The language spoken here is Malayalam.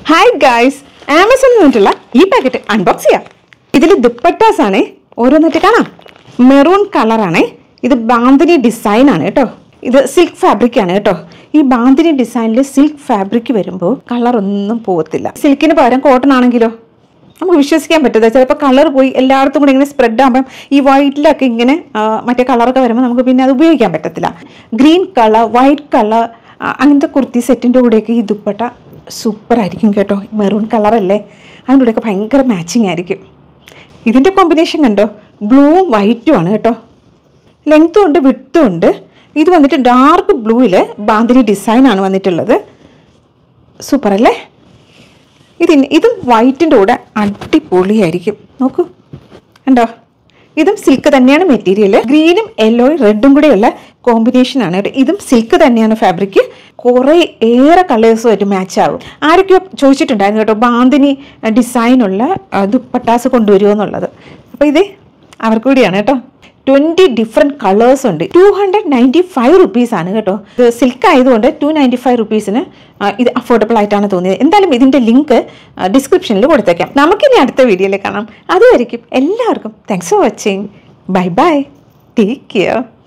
ഹായ് ഗായ്സ് ആമസോണിൽ നിന്നിട്ടുള്ള ഈ പാക്കറ്റ് അൺബോക്സ് ചെയ്യാം ഇതിൽ ദുപ്പട്ടാസ് ആണ് ഓരോന്നിട്ട് കാണാം മെറൂൺ കളറാണ് ഇത് ബാന്തിനി ഡിസൈൻ ആണ് കേട്ടോ ഇത് സിൽക്ക് ഫാബ്രിക് ആണ് കേട്ടോ ഈ ബാന്തിനി ഡിസൈനിൽ സിൽക്ക് ഫാബ്രിക് വരുമ്പോൾ കളർ ഒന്നും പോകത്തില്ല സിൽക്കിന് പകരം കോട്ടൺ ആണെങ്കിലോ നമുക്ക് വിശ്വസിക്കാൻ പറ്റില്ല ചിലപ്പോൾ കളർ പോയി എല്ലായിടത്തും കൂടെ ഇങ്ങനെ സ്പ്രെഡ് ആകുമ്പം ഈ വൈറ്റിലൊക്കെ ഇങ്ങനെ ആ, മറ്റേ കളറൊക്കെ വരുമ്പോൾ നമുക്ക് പിന്നെ അത് ഉപയോഗിക്കാൻ പറ്റത്തില്ല ഗ്രീൻ കളർ വൈറ്റ് കളർ അങ്ങനത്തെ കുർത്തി സെറ്റിൻ്റെ കൂടെയൊക്കെ ഈ ദുപ്പട്ട സൂപ്പർ ആയിരിക്കും കേട്ടോ മെറൂൺ കളറല്ലേ അതിൻ്റെ കൂടെയൊക്കെ ഭയങ്കര മാച്ചിങ് ആയിരിക്കും ഇതിൻ്റെ കോമ്പിനേഷൻ കണ്ടോ ബ്ലൂവും വൈറ്റും ആണ് കേട്ടോ ലെങ്ത്തും ഉണ്ട് വിട്ടും ഉണ്ട് ഇത് വന്നിട്ട് ഡാർക്ക് ബ്ലൂവിൽ ബാന്തിനി ഡിസൈൻ ആണ് വന്നിട്ടുള്ളത് സൂപ്പർ അല്ലേ ഇതിന് ഇതും വൈറ്റിൻ്റെ കൂടെ അടിപൊളിയായിരിക്കും നോക്കൂ കണ്ടോ ഇതും സിൽക്ക് തന്നെയാണ് മെറ്റീരിയൽ ഗ്രീനും യെല്ലോയും റെഡും കൂടെയുള്ള കോമ്പിനേഷൻ ആണ് കേട്ടോ. ഇതും സിൽക്ക് തന്നെയാണ് ഫാബ്രിക് കുറേ ഏറെ കളേഴ്സുമായിട്ട് മാച്ച് ആവും ആരൊക്കെയോ ചോദിച്ചിട്ടുണ്ടായിരുന്നു കേട്ടോ ബാന്തിനി ഡിസൈനുള്ള ദുപ്പട്ടാസ് കൊണ്ടുവരുമോ എന്നുള്ളത് അപ്പോൾ ഇത് അവർക്ക് കൂടിയാണ് കേട്ടോ ട്വൻറ്റി ഡിഫറെൻറ്റ് കളേഴ്സ് ഉണ്ട് two hundred ninety five rupees ആണ് കേട്ടോ ഇത് സിൽക്ക് ആയതുകൊണ്ട് ടു നയൻറ്റി ഫൈവ് റുപ്പീസിന് ഇത് അഫോർഡബിൾ ആയിട്ടാണ് തോന്നിയത് എന്തായാലും ഇതിൻ്റെ ലിങ്ക് ഡിസ്ക്രിപ്ഷനിൽ കൊടുത്തേക്കാം നമുക്കിനി അടുത്ത വീഡിയോയിൽ കാണാം അതുവരെയും എല്ലാവർക്കും thanks for watching bye bye take care